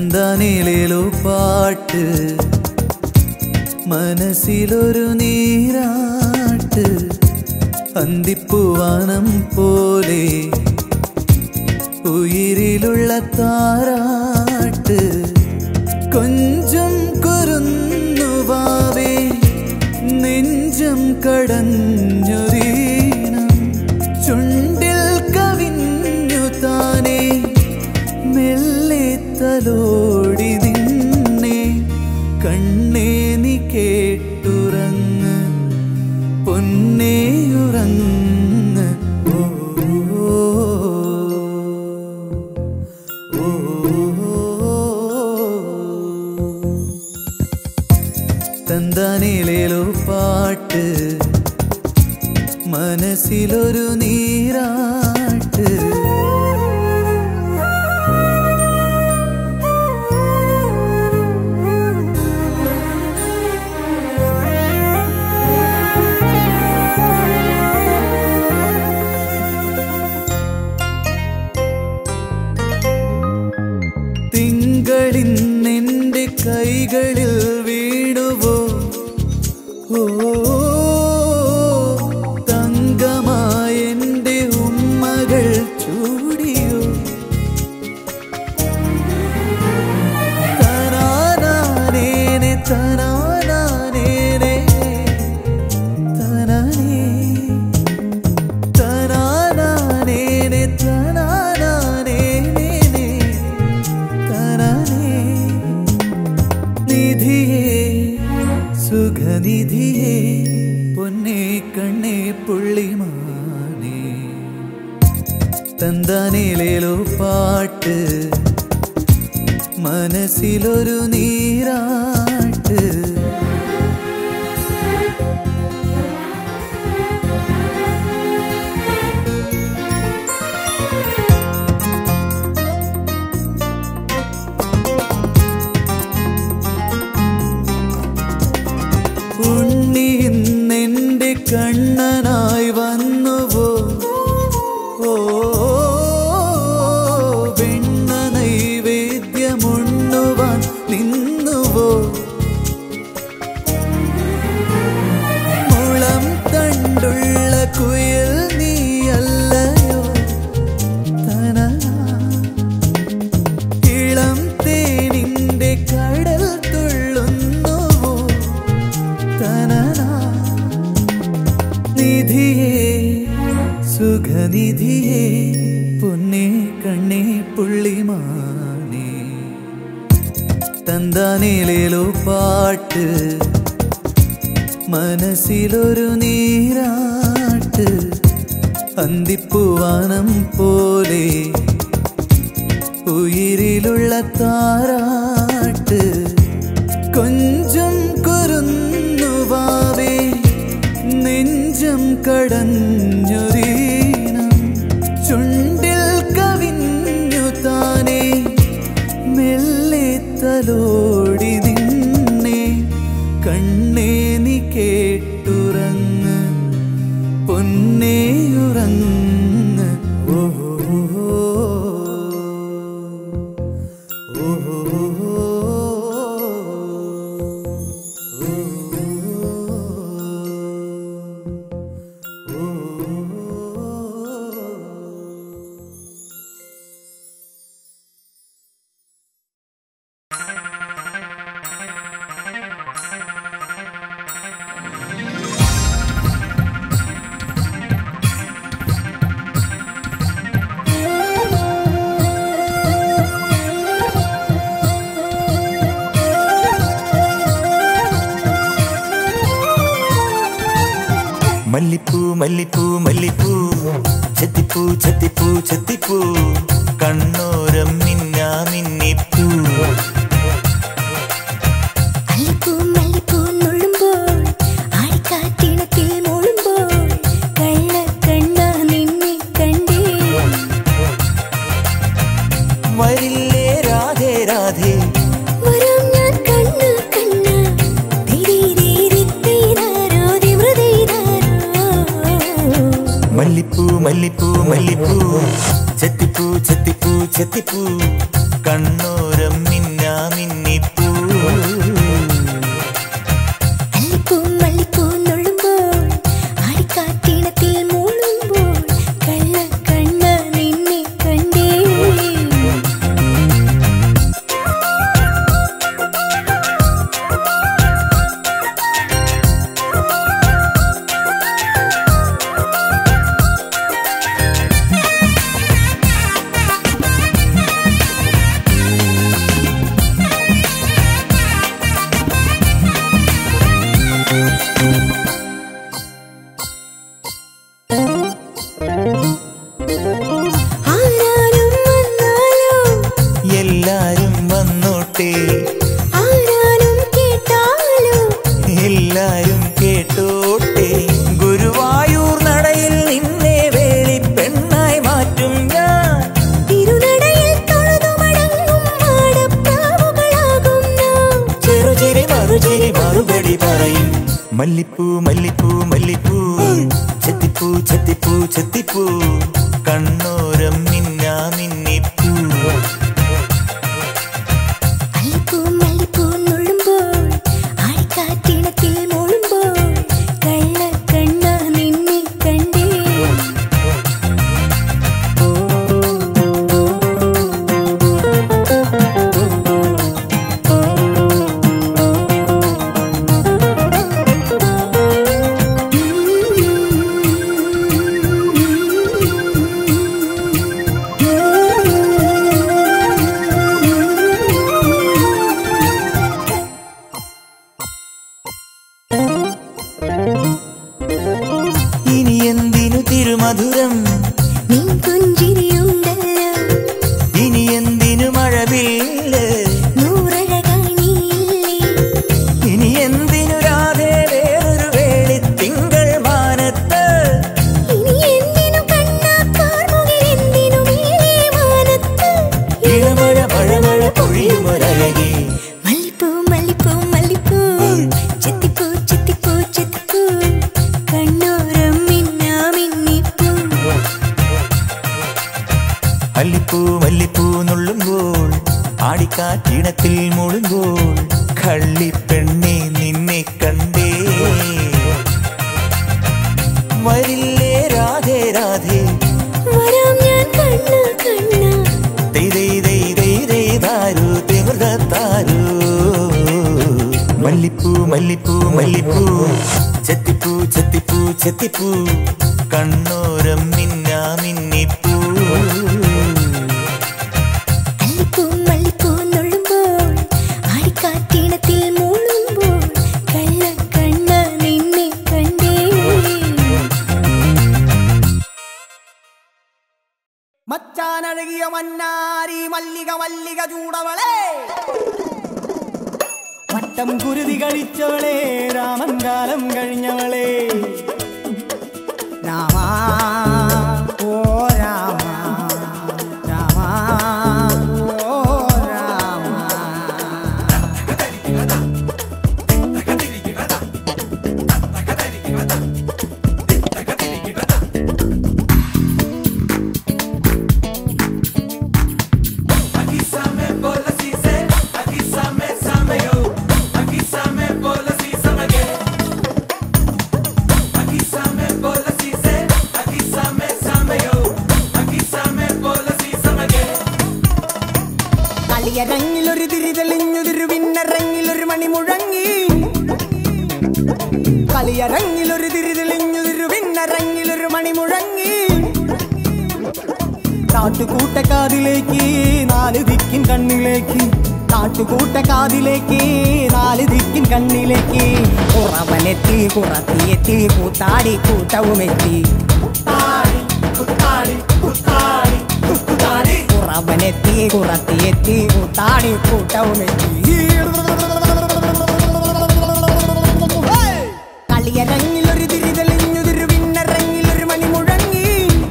തന്താനേലേലോ പാട്ട് മനസ്സിലൊരു നീരാട്ട് അന്തിപ്പൂവാനം പോലെ ഉയിരിലുള്ള താരാട്ട് കൊഞ്ചം കുരുന്നുവാവേ നെഞ്ചം കടഞ്ഞൊരീണം ചുണ്ടിൽ കവിഞ്ഞു താനേ മെല്ലെ തലോടി നിന്നെ കണ്ണേ നീ കേട്ടുറങ്ങ് പൊന്നേയുറങ്ങ് ഓ ഓ, ഓ തന്താനേലേലോ പാട്ട് മനസ്സിലൊരു നീരാട്ട് തിങ്കളിന്നെന്റെ കൈകളിൽ വീണുവോ ഓ തങ്കമായെന്റെ ഉമ്മകൾ ചൂടിയോ തനാനാനേനെ തനാനാനേനെ തനാനേ തനാനാനേനെ തനാനാനേനെ തനാനേ നിധിയേ സുഖനിധിയേ പൊന്നേ കണ്ണേ പുള്ളിമാനേ തന്താനേലേലോ പാട്ട് മനസ്സിലൊരു നീരാട്ട് ഉണ്ണി ഇന്നെന്റെ കണ്ണനായി വന്നുവോ ഓ വെണ്ണ നൈവേദ്യമുണ്ണുവാൻ നിന്നുവോ മുളം തണ്ടുള്ള കുയിൽ നീയല്ലയോ തന ഇളം തേനിന്റെ കടൽ തുള്ളുന്നുവോ തനന നിധിയേ സുഖനിധിയേ പൊന്നേ കണ്ണേ പുള്ളിമാനേ തന്താനേലേലോ പാട്ട് മനസ്സിലൊരു നീരാട്ട് അന്തിപ്പൂവാനം പോലെ ഉയിരിലുള്ള താരാട്ട് കൊഞ്ചം കുരുന്നുവാവേ നെഞ്ചം കടഞ്ഞൊരീണം ചുണ്ടിൽ കവിഞ്ഞു താനേ മെല്ലെ തലോടി നിന്നെ കണ്ണേ നീ കേട്ടുറങ്ങ് പൊന്നേയുറങ്ങ് ഓ ഓ മല്ലിപ്പൂ മല്ലിപ്പൂ മല്ലിപ്പൂ ചെത്തിപ്പൂ ചെത്തിപ്പൂ ചെത്തിപ്പൂ കണ്ണോരം മിന്നാ മിന്നിപ്പൂ മല്ലിപ്പൂ മല്ലിപ്പൂ നുള്ളുമ്പോൾ ആടിക്കാറ്റിണത്തിൽ മൂളുമ്പോൾ കള്ള കണ്ണ നിന്നെ കണ്ടേ വരില്ലേ രാധേ രാധേ വരാം ഞാൻ കണ്ണ് കണ്ണ് തിരിതിരിത്തിനാരോ തിമൃതിനാരോ മല്ലിപ്പൂ മല്ലിപ്പൂ മല്ലിപ്പൂ ചെത്തിപ്പൂ ചെത്തിപ്പൂ ചെത്തിപ്പൂ കണ്ണോരം മിന്നാ മിന്നിപ്പൂ അല്ലിപ്പൂ മല്ലിപ്പൂ നുള്ളുമ്പോൾ ആടിക്കാറ്റീണത്തിൽ മൂളുമ്പോൾ കള്ള കണ്ണ നിന്നെ കണ്ടേ ആരാരും വന്നാലോ എല്ലാരും വന്നോട്ടെ ആരാരും കേട്ടാലോ എല്ലാരും കേട്ടോട്ടെ ഗുരുവായൂർ നടയിൽ നിന്നെ വേളി പെണ്ണായി മാറ്റും ഞാൻ തിരുനടയിൽ തൊഴുതു മടങ്ങും മാടപ്രാവുകളാകും നാം ചെറുചിരി മറുചിരി മറുപടി പറയും മല്ലിപ്പൂ മല്ലിപ്പൂ മല്ലിപ്പൂ ചെത്തിപ്പൂ ചെത്തിപ്പൂ ചെത്തിപ്പൂ കണ്ണോരം മിന്നാ മിന്നിപ്പൂ അല്ലിപ്പൂ മല്ലിപ്പൂ നുള്ളുമ്പോൾ ആടിക്കാറ്റീണത്തിൽ മൂളുമ്പോൾ കള്ള കണ്ണ നിന്നെ കണ്ടേ ഇനി എന്തിനു തിരുമധുരം നീ പുഞ്ചിരിയുണ്ടല്ലോ ഇനി എന്തിനു മഴവില്ല് നൂറഴകാണിയില്ലേ ഇനി എന്തിനു രാധേ വേറൊരു വേളി തിങ്കൾ മാനത്ത് ഇനി എന്തിനു കണ്ണാ കാർമുകിൽ എന്തിനു മേലെ മാനത്ത് ഇളമഴ മഴമഴ പൊഴിയുമൊരഴകി മല്ലിപ്പൂ മല്ലിപ്പൂ മല്ലിപ്പൂ ചെത്തിപ്പൂ ചെത്തിപ്പൂ ചെത്തിപ്പൂ കണ്ണോരം മിന്നാ മിന്നിപ്പൂ മല്ലിപ്പൂ മല്ലിപ്പൂ നുള്ളുമ്പോൾ ആടിക്കാറ്റിണത്തിൽ മുളുമ്പോൾ കള്ളിപ്പെണ്ണെ നിന്നെ കണ്ടേ വരില്ലേ രാധേ രാധേ വരാം ഞാൻ കണ്ണ കണ്ണ ദൈ ദൈ ദൈ ദൈ താരു തിമിർത താരു മല്ലിപ്പൂ മല്ലിപ്പൂ മല്ലിപ്പൂ ചെത്തിപ്പൂ ചെത്തിപ്പൂ ചെത്തിപ്പൂ കണ്ണോരം മിന്നാ മിന്നിപ്പൂ അല്ലിപ്പൂ മല്ലിപ്പൂ നുള്ളുമ്പോൾ ആടിക്കാറ്റീണത്തിൽ മൂളുമ്പോൾ കള്ള കണ്ണ നിന്നെ കണ്ടേ മച്ചാനഴകിയ മന്നാരി മല്ലിക മല്ലിക ചൂടവളെ വട്ടം കുരുതി കഴിച്ചവളെ രാമൻ കാലം കഴിഞ്ഞവളെ രാമ ഓ രാമ രാമ ഓ രാമ കളിയരങ്ങിലൊരു തിരി തെളിഞ്ഞുതിരു പിന്നരങ്ങിലൊരു മണി മുഴങ്ങി കളിയരങ്ങിലൊരു തിരി തെളിഞ്ഞുതിരു പിന്നരങ്ങിലൊരു മണി മുഴങ്ങി നാട്ടുകൂട്ടക്കാതിലേക്ക് നാല് ദിക്കിൻ കണ്ണിലേക്ക് നാട്ടുകൂട്ടക്കാതിലേക്ക് നാല് ദിക്കിൻ കണ്ണിലേക്ക് കുറവനെത്തി കുറത്തിയെത്തി കൂത്താടി കൂട്ടവുമെത്തി കുറവനെത്തി കുറത്തിയെത്തി കൂത്താടി കൂട്ടവുമെത്തി കളിയരങ്ങിലൊരു തിരി തെളിഞ്ഞുതിരു പിന്നരങ്ങിലൊരു മണി മുഴങ്ങി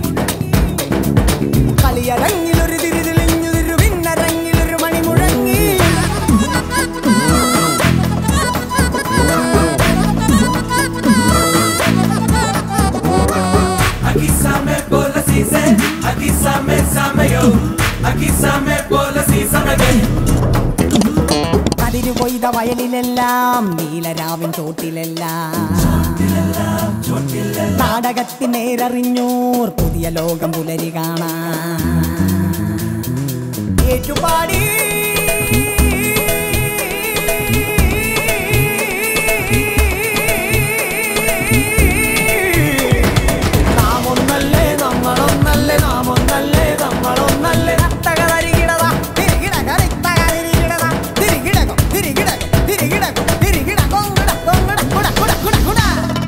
കളിയരങ്ങിലൊരു തിരി തെളിഞ്ഞുതിരു പിന്നരങ്ങിലൊരു മണി മുഴങ്ങി Aquí same por la cise, aquí same same yo. അതിരു കൊയ്ത വയലിലെല്ലാം നീലരാവിൻ ചോട്ടിലെല്ലാം നാടകത്തിൽ നേരറിഞ്ഞൂർ പുതിയ ലോകം പുലരി കാണാൻ ഏറ്റുപാടി നാമൊന്നല്ലേ നമ്മളൊന്നല്ലേ നാമൊന്നല്ലേ നമ്മളൊന്നല്ലേ തകതരികിടതാ തിരികിടക തിരികിടക തിരികിടകം തിരികിടകം തിരികിടകം തിരികിട കൊങ്ങട കൊങ്ങട കുട കുട കുട കുട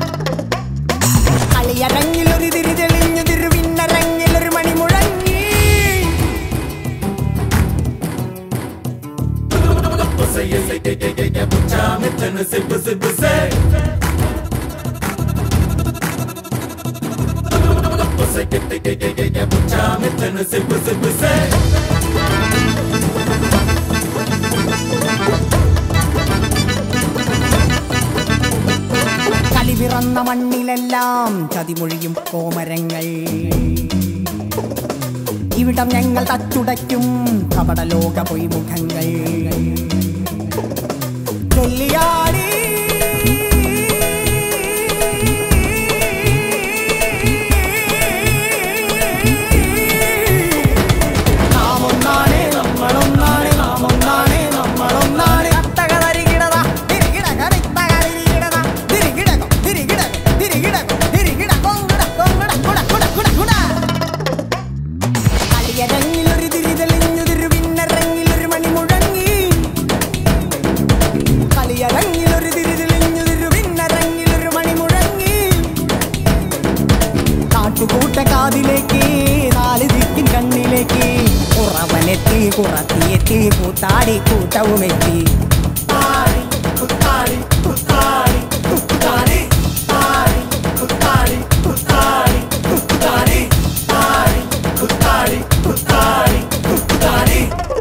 കളിയരങ്ങിലൊരു തിരി തെളിഞ്ഞു തിരുവിന്നരങ്ങിലൊരു മണി മുഴങ്ങി കളി പിറന്ന മണ്ണിലെല്ലാം ചതിമൊഴിയും കോമരങ്ങൾ ഇവിടം ഞങ്ങൾ തച്ചുടയ്ക്കും കപടലോക പൊയ്മുഖങ്ങൾ ചൊല്ലിയാടി നാമൊന്നാണ് നമ്മളൊന്നാണ് നാമൊന്നാണ് നമ്മളൊന്നാണ് അത്തകതരികിടത തിരികിടക തിരികിടക തിരികിടകം തിരികിടകം തിരികിടകം തിരികിട കൊങ്ങട കൊങ്ങട കുട കുട കുട കുട കളിയരങ്ങിലൊരു തിരി തെളിഞ്ഞു തിരുവിന്നരങ്ങിലൊരു മണി മുഴങ്ങി കളിയരങ്ങിലൊരു തിരി തെളിഞ്ഞു തിരുവിന്നരങ്ങിലൊരു മണി മുഴങ്ങി കാട്ടുകൂട്ട കാതിലേക്ക് നാല് ദിക്കിൻ കണ്ണിലേക്ക് കുറവനെത്തി കുറത്തിയെത്തി കൂത്താടി കൂട്ടവുമെത്തി ആടി, കുത്താടി, കുത്താടി, കുത്താടി, ആടി, കുത്താടി, കുത്താടി, കുത്താടി, ആടി, കുത്താടി, കുത്താടി, കുത്താടി.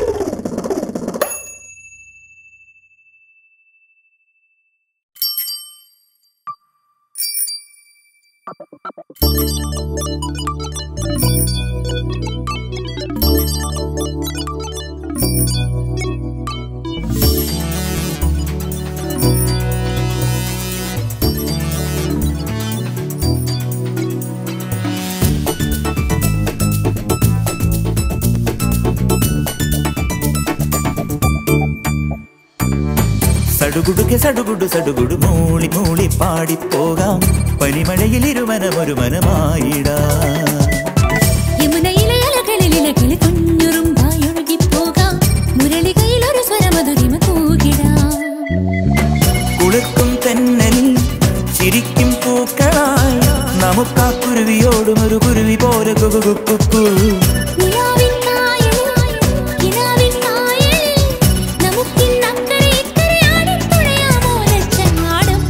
സടുകുടുക്കെ സടുകുടു സടുകുടു മൂളി മൂളി പാടിപ്പോകാം പനിമഴയിൽ ഇരുമനമൊരു മനമായിടാം യമുനയിലെ അലകളിൽ ഇലകിളി കുഞ്ഞുറുമ്പായൊഴുകിപ്പോകാം മുരളികയിൽ ഒരു സ്വരമധുരിമ കൂകിടാം കുളിർക്കും തെന്നലിൽ ചിരിക്കും പൂക്കളായി നമുക്കാ കുരുവിയോടും ഒരു കുരുവി പോലെ കുകുകുക്കു നിലാവിൻ കായലിൽ, കിനാവിൻ കായലിൽ നമുക്കിന്നക്കരെ ഇക്കരെ ആടിത്തുഴയാമോ ലക്ഷങ്ങാടും.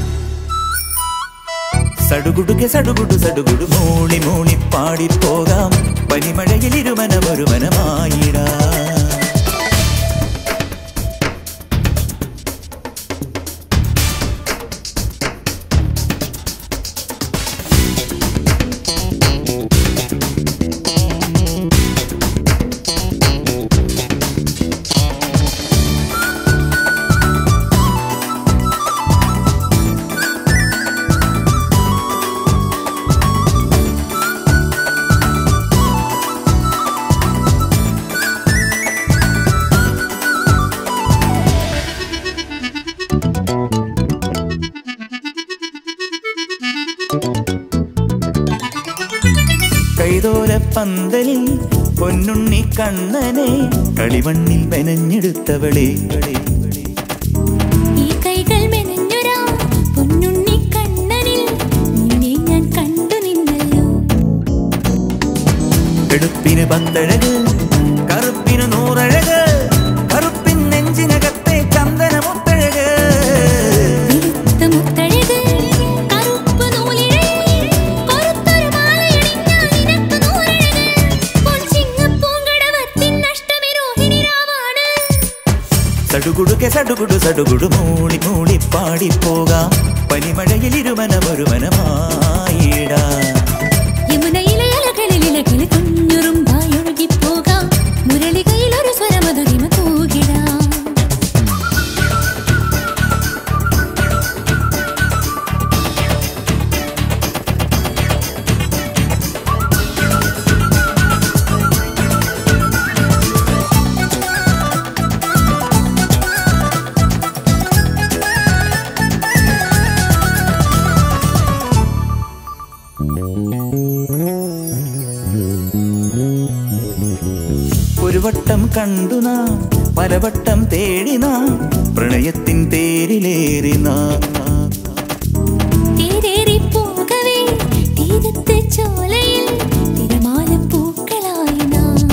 സടുകുടുക്കെ സടുകുടു സടുകുടു മൂളി മൂളി പാടിപ്പോകാം പനിമഴയിൽ ഇരുമനമൊരു മനമായിടാം കൈതോല പന്തലിൽ പൊന്നുണ്ണി കണ്ണനെ കളിമണ്ണിൽ മെനഞ്ഞെടുത്തവളെ ഈ കൈകൾ മെനഞ്ഞൊരാ പൊന്നുണ്ണി കണ്ണനിൽ നിന്നെ ഞാൻ കണ്ടു നിന്നല്ലോ എടുപ്പിന് പത്തഴക് കറുപ്പിന് നൂറഴക് കറുപ്പിൻ നെഞ്ചിനകത്തെ ചന്ദന മുത്തഴക് വിരുത്ത മുത്തഴക് കറുപ്പ് നൂലിഴക് കറുത്തൊരു മാലയണിഞ്ഞാൽ നിനക്ക് നൂറഴക് പൊൻചിങ്ങപ്പൂങ്കടവത്തിൻ അഷ്ടമി രോഹിണി രാവാണ് സടുകുടുക്കെ സടുകുടു സടുകുടു മൂളി മൂളി പാടിപ്പോകാം പനിമഴയിൽ ഇരുമനമൊരു മനമായിടാം യമുനയിലെ അലകളിൽ ഇലകിളി കുഞ്ഞുറുമ്പായൊഴുകിപ്പോകാം മുരളി വട്ടം കണ്ടു നാം പലവട്ടം തേടി നാം പ്രണയത്തിൻ തേരിലേറി നാം തേരേറി പോകവേ തീരത്തെ ചോലയിൽ തിരമാല പൂക്കളായി നാം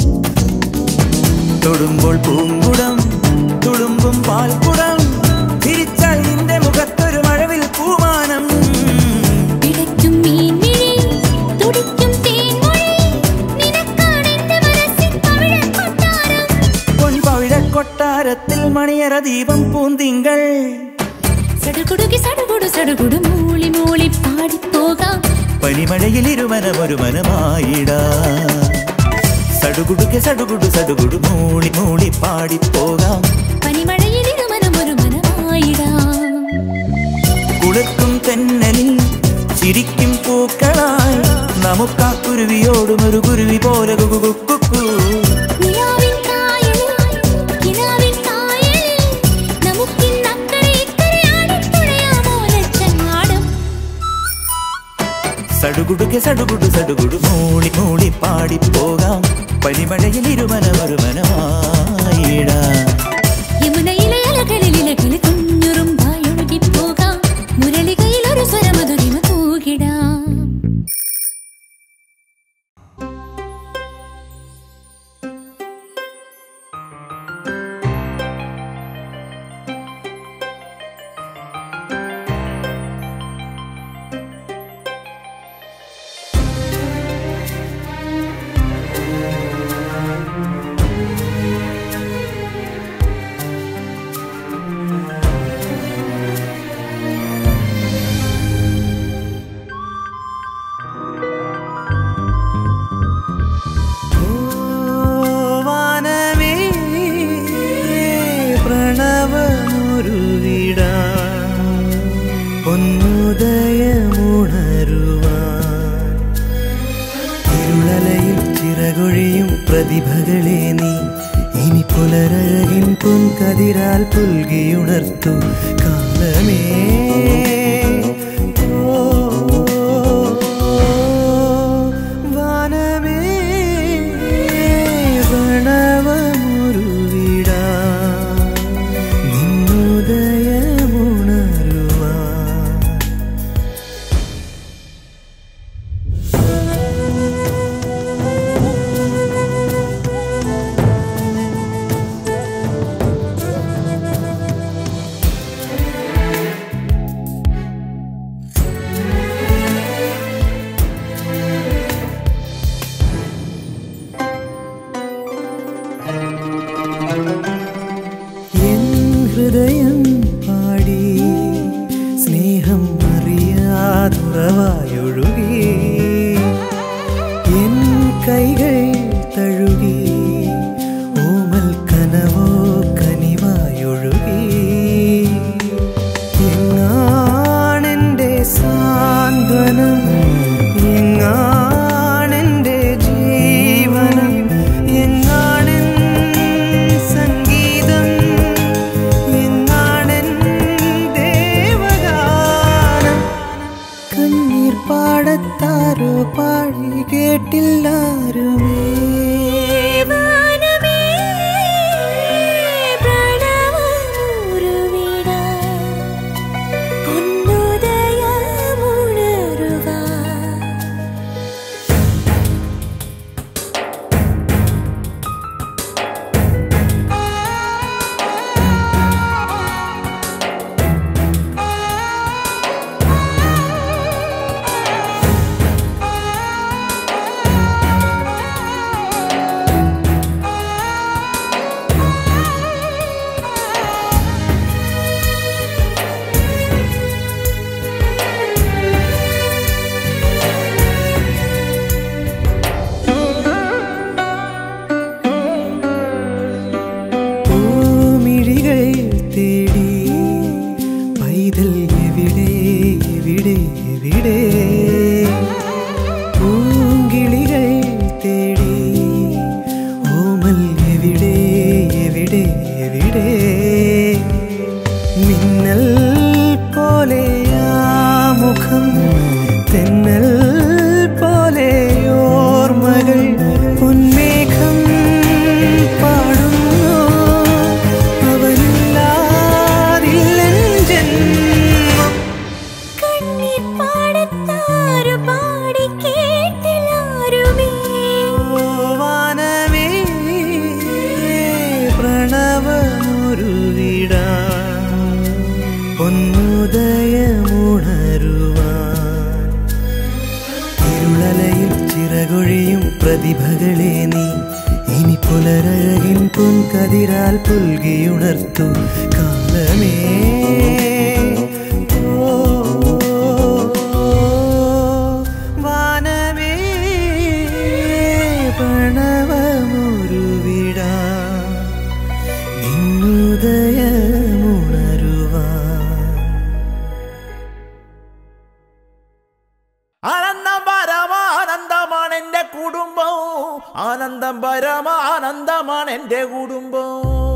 തൊടുമ്പോൾ പൂങ്കുടം തുളുമ്പും പാൽക്കുടം തിരിച്ചാൽ നിന്റെ മുഖത്തൊരു മഴവിൽ പൂമാനം പിടയ്ക്കും മീൻമിഴി തുടിക്കും തേൻമൊഴി നിനക്കാണെന്റെ മനസ്സിൻ പവിഴക്കൊട്ടാരം പൊൻപവിഴ കൊട്ടാരത്തിൽ മണിയറ ദീപം പൂന്തിങ്കൾ സടുകുടുകി സടുകുടു സടുകുടു മൂളി മൂളി പാടിപ്പോകാം പനിമഴയിൽ ഇരുമനം ഒരു മനമായിടാ സടുകുടുക്കെ സടുകുടു സടുകുടു മൂളി മൂളി പാടിപ്പോകാം പനിമഴയിൽ ഇരുമനം ഒരു മനമായിടാം കുളിർക്കും തെന്നലിൽ ചിരിക്കും പൂക്കളായി നമുക്കാ കുരുവിയോടും ഒരു കുരുവി പോലെ കുകുകുക്കു നിലാവിൻ കായലിൽ കിനാവിൻ കായലിൽ നമുക്കിന്നക്കരെ ഇക്കരെ ആടിത്തുഴയാമോ ലച്ചങ്ങാടും സടുകുടുക്കെ സടുകുടു സടുകുടു മൂളി മൂളി പാടിപ്പോകാം പനിമഴയിൽ ഇരുമനം ഒരു മനമായിടാ യമുനയിലെ അലകളിൽ ഇലകളിൽ കുഞ്ഞുറുമ്പായി ഒഴുകിപ്പോകാം മുരളികയിൽ ഒരു സ്വരമധുരിമ തൂകിടാം വാനമേ പ്രണവമൊരുവിട പൊന്നുദയമുണരുവാൻ ഇരുളലയിൽ ചിറകൊഴിയും പ്രതിഭകളെ നീ ഇനി പുലരഴകിൻ പൊൻകതിരാൽ പുൽകിയുണർത്തു കാലമേ ഓ, വാനമേ പ്രണവമുരുവിട നിന്നുദയമുണരുവാൻ എൻ ഹൃദയം പാടി സ്നേഹം അറിയാതുറവായൊഴുകി എൻ കൈകൾ തഴുകി ഓമൽ കനവോ കനിവായൊഴുകി എങ്ങാണെന്റെ സാന്ത്വനം എങ്ങാണെന്റെ ജീവനം എങ്ങാണെൻ സംഗീതം എങ്ങാണെൻ ദേവഗാനം കണ്ണീർ പാടത്താരോ പാടി കേട്ടില്ലാരും പ്രതിഭകളെ നീ ഇനി പുലരഴകിൻ പൊൻകതിരാൽ പുൽകിയുണർത്തു കാലമേ ഓ, വാനമേ പ്രണവമൊരുവിട നിന്നുദയമുണരുവാ ആനന്ദം പരമാനന്ദമാണ് എന്റെ കുടുംബം ആനന്ദം പരമാനന്ദമാണ് എന്റെ കുടുംബം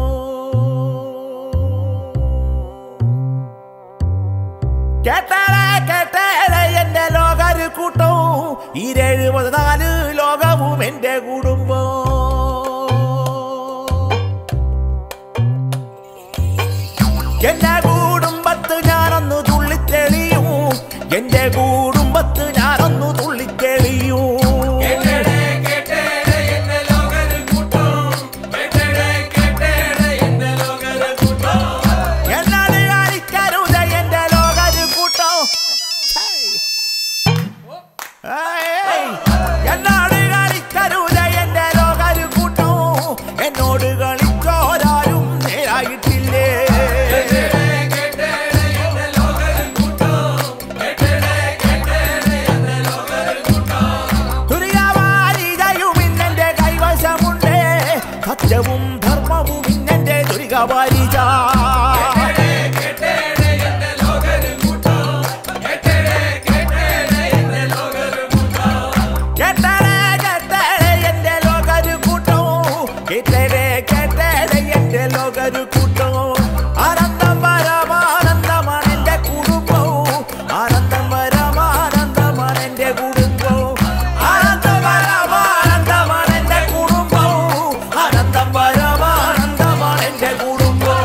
കേട്ടാളെ കേട്ടാളെ എന്റെ ലോകരു കൂട്ടവും ഈരെഴുപത് നാല് ലോകവും എന്റെ കുടുംബം എന്റെ കുടുംബത്ത് ഞാനൊന്ന് തുള്ളിത്തെളിയും എന്റെ കുടുംബത്ത് ഞാനൊന്ന് തുള്ളിത്തെളിയും എന്നാണ് കാണിക്കരുത് എന്റെ ലോകരു കൂട്ടം ഏയ്! എന്നാണ് കളിക്കരുത് എന്റെ ലോകരു കൂട്ടം എന്നോട് കളിച്ചോരാരും നേരായിട്ടില്ലേ ദുരികവാരികയും ഇന്നെന്റെ കൈവശമുണ്ട് സത്യവും ധർമ്മവും ഇന്നെന്റെ ദുരികവാരിജ കേട്ടടേ കേട്ടടേ എന്റെ ലോകരു കൂട്ടോ കേട്ടടേ കേട്ടടേ എന്റെ ലോകരു കൂട്ടോ ആനന്ദം പരമാനന്ദമാണ് എന്റെ കുടുംബവും ആനന്ദം പരമാനന്ദമാണ് എന്റെ കുടുംബവും ആനന്ദം പരമാനന്ദമാണ് എന്റെ കുടുംബവും ആനന്ദം പരമാനന്ദമാണ് എന്റെ കുടുംബവും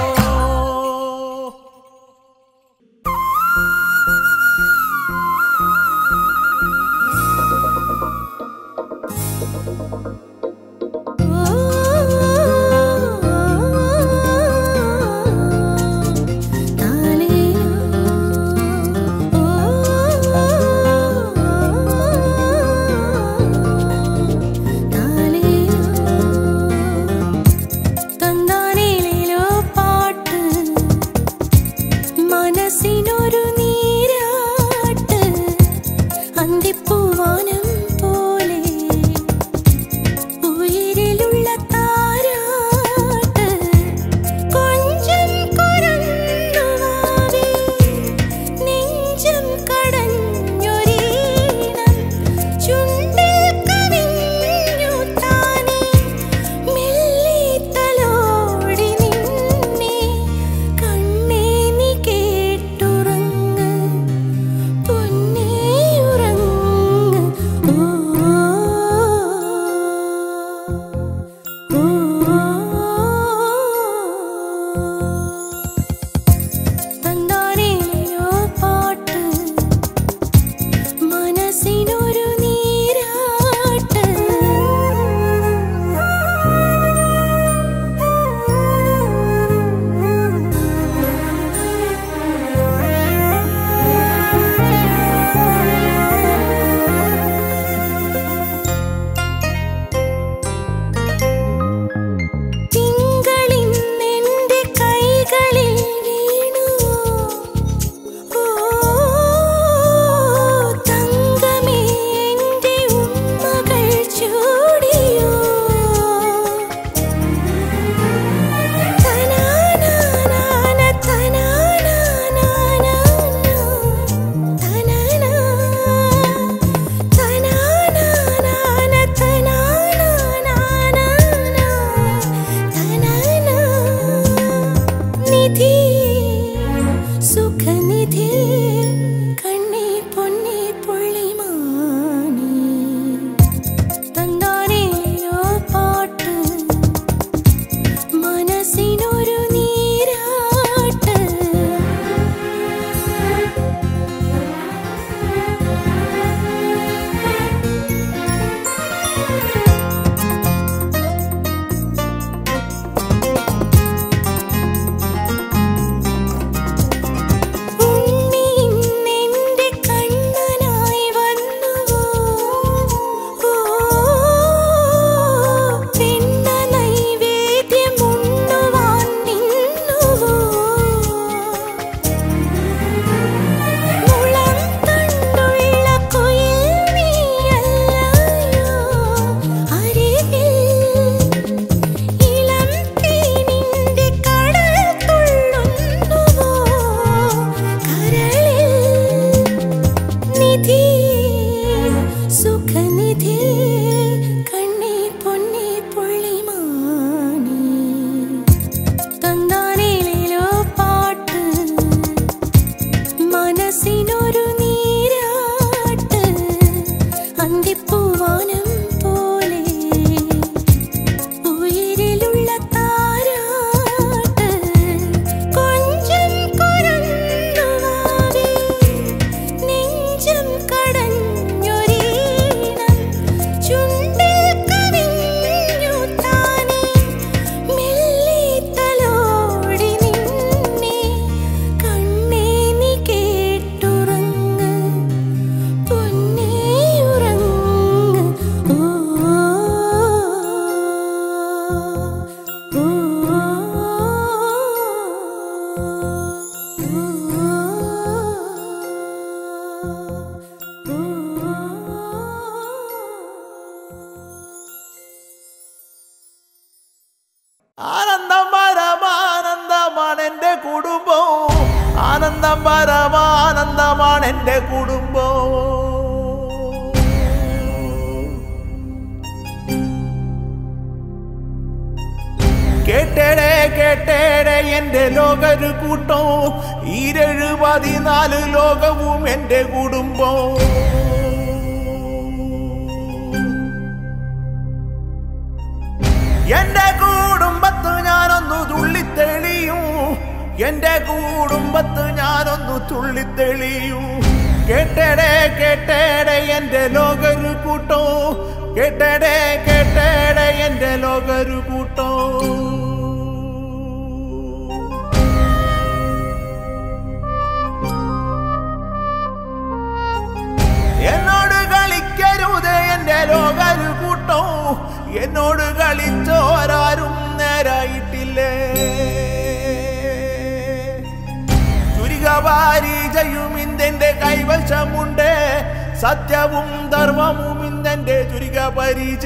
തന്താനേലിലോ പാട്ട് മനസ്സിനൊരു നീരാട്ട് അന്തിപ്പൂവാനം പോലെ ആനന്ദം പരമാനന്ദമാണ് എൻ്റെ കുടുംബം ആനന്ദം പരമാനന്ദമാണ് എൻ്റെ കുടുംബം കേട്ടേടേ കേട്ടേടേ എന്റെ ലോകരു കൂട്ടം ഈരഴു പതിനാല് ലോകവും എന്റെ കുടുംബം എന്റെ കുടുംബത്ത് ഞാനൊന്നു തുള്ളിത്തെളിയും എന്റെ കുടുംബത്ത് ഞാനൊന്നു തുള്ളിത്തെളിയും കേട്ടേടേ കേട്ടേടേ എന്റെ ലോകരു കൂട്ടോ കേട്ടേടേ കേട്ടേടേ എന്റെ ലോകരു കൂട്ടോ എന്നോട് കളിക്കരുത് എന്റെ ലോകരു കൂട്ടോ എന്നോട് കളിച്ചോരാരും നേരായിട്ടില്ലേ ചുരികവാരിജയും ഇന്നെന്റെ കൈവശമുണ്ട് സത്യവും ധർമ്മവും ഇന്നെന്റെ ചുരിക പരിച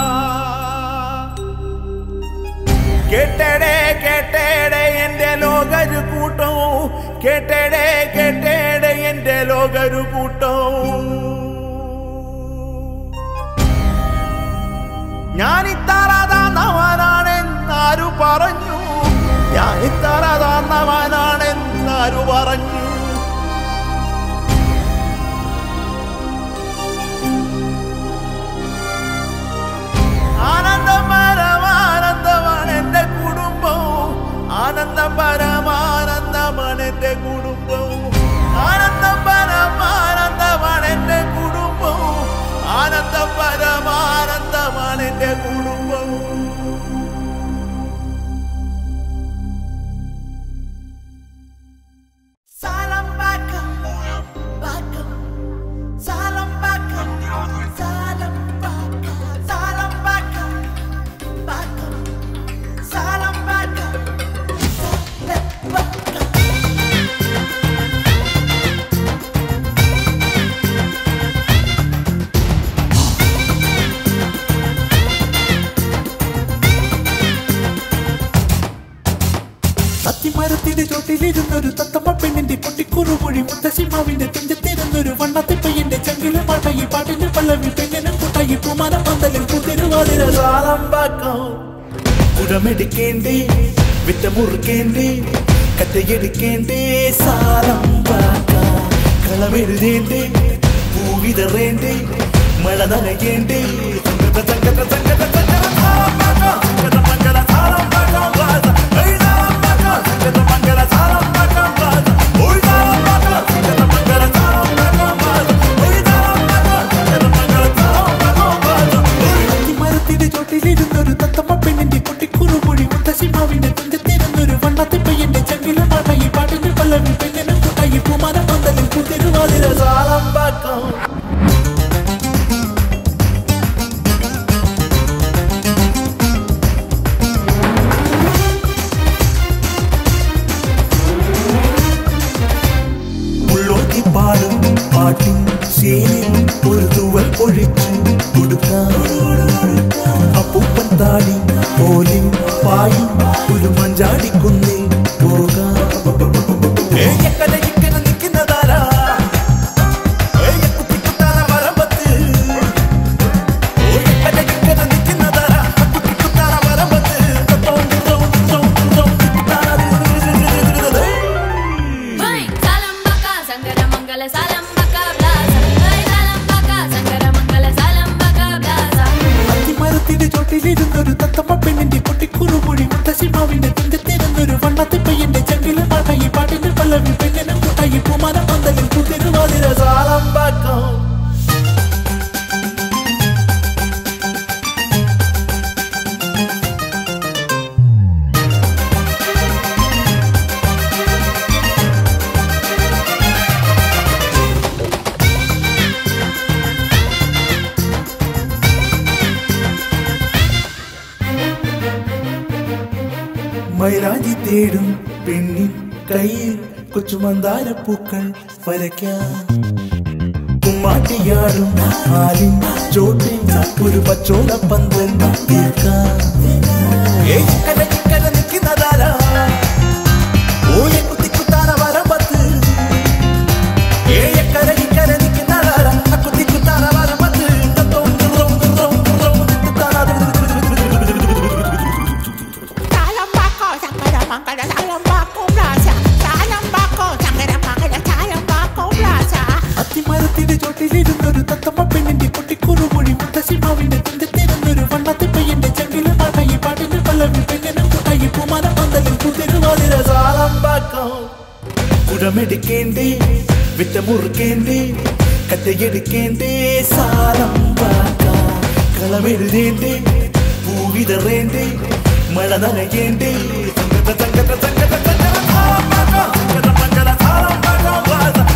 കേട്ടേടേ കേട്ടേടേ എന്റെ ലോകരു കൂട്ടോ കേട്ടേടേ കേട്ടേടേ എന്റെ ലോകരു കൂട്ടോ ഞാൻ ഇത്തറ താന്നവനാണെന്നാരു പറഞ്ഞു ഞാൻ ഇത്തറ താന്നവനാണെന്നാരു പറഞ്ഞു ആനന്ദം പരമാനന്ദമാണ് എന്റെ കുടുംബം ആനന്ദം പരമാനന്ദമാണ് എന്റെ കുടുംബം ആനന്ദം പരമാനന്ദമാണ് എന്റെ കുടുംബം ആനന്ദം പരമാനന്ദമാണ് എന്റെ കുടുംബം Salam bakam, bakam, salam bakam, salam bakam, salam bakam, bakam, salam bakam, salam bakam. സത്യമരത്തിന്റെ ചോട്ടിലിരുന്നൊരു തത്തമ്മ പെണ്ണിന്റെ പൊട്ടിക്കുറുമൊഴി മുത്തശ്ശിമാവിന്റെ തുഞ്ചത്തിരുന്നൊരു വണ്ണത്തെ പയ്യന്റെ ചങ്കിലെ പാട്ടായി പാട്ടിന്റെ പല്ലവി പെണ്ണിനും കൂട്ടായി പൂമാനം പന്തലിൽ കുതിരുവാതിര സാലമ്പാക്കാം ഉടമെടുക്കേണ്ടേ വിറ്റ മുറുക്കേണ്ടേ കറ്റയെടുക്കേണ്ടേ സാലമ്പാക്കാം കളമെഴുതേണ്ടേ പൂവിതറേണ്ടേ മഴ നനയേണ്ടേ സംഗത സംഗത സംഗത സംഗത സാലമ്പാക്കാം. സംഗത മംഗള സാലമ്പാക്കാം വാസ. ഏയ് സാലമ്പാക്കാം. സംഗത മംഗള സാലമ്പാക്കാം വാസ. ഓയ് സാലമ്പാക്കാം. സംഗത മംഗള സാലമ്പാക്കാം വാസ. ഓയ് സാലമ്പാക്കാം. സംഗത മംഗള സാലമ്പാക്കാം വാസ. ഓയ് സത്യമരത്തിന്റെ ചോട്ടിലിരുന്നൊരു തത്തമ്മ പെണ്ണിന്റെ പൊട്ടിക്കുറുമൊഴി മുത്തശ്ശിമാവിന്റെ തുഞ്ചത്തിരുന്നൊരു വണ്ണത്തെ പയ്യന്റെ ചങ്കിലെ പാട്ടായി പാട്ടിന്റെ പല്ലവി പെണ്ണിനും കൂട്ടായി പൂമാനം പന്തലിൽ കുതിരുവാതിര സാലമ്പാക്കാം ഉള്ളോത്തി പാടും പാട്ടിൻ ശീലിൽ ഒരു തൂവൽ ഒഴിച്ചു കൊടുക്കാം അപ്പൂപ്പൻ താടി പോലിൻ പായും ഒരു മഞ്ചാടിക്കുന്നിൽ പോകാം ഏയക്കല ഇക്കല നിൽക്കുന്നതാരാ ഏയക്കുത്തിക്കുത്താന വരമ്പത്ത് ഏയക്കല ഇക്കല നിൽക്കുന്നതാരാ കുത്തിക്കുത്താന വരമ്പത്ത് Hey, salam baka, sangara mangala, salam baka, blasa. Hey, salam baka, sangara mangala, salam baka, blasa. അത്തിമരത്തിന്റെ ചോട്ടിലിരുന്നൊരു തത്തമ്മ പെണ്ണിന്റെ പൊട്ടിക്കുറുമൊഴി മുത്തശ്ശിമാവിന്റെ തുഞ്ചത്തിരുന്നൊരു വണ്ണത്തെ പയ്യന്റെ ചങ്കിലെ പാട്ടായി പാട്ടിന്റെ പല്ലവി പെണ്ണിനും കൂട്ടായി പൂമാനം പന്തലിൽ കുതിരുവാതിര സാലമ്പാക്കാം മൈലാഞ്ചി തേടും പെണ്ണിൻ കയ്യിൽ കൊച്ചുമന്താരപ്പൂക്കൾ വരയ്ക്കാം കുമ്മാട്ടിയാടും ആലിൻ ചോട്ടിൽ ഒരു പച്ചോല പന്തൽ തീർക്കാം ഏയ് കലക്കി പൂമാനം പന്തലിൽ പുതിരുവാതിര സാലമ്പാക്കാം കുടമെടുക്കേണ്ടേ വിറ്റമുറുക്കേണ്ടേ കറ്റയെടുക്കേണ്ടേ സാലം പാക്കാം കളമെഴുതേണ്ടേ പൂവിതറേണ്ടേ മഴ നനയേണ്ടേ തങ്കത തങ്കത തങ്കത തങ്കത സാലം പാക്കാം, തങ്കത തങ്കത സാലം പാക്കാം, വാസ.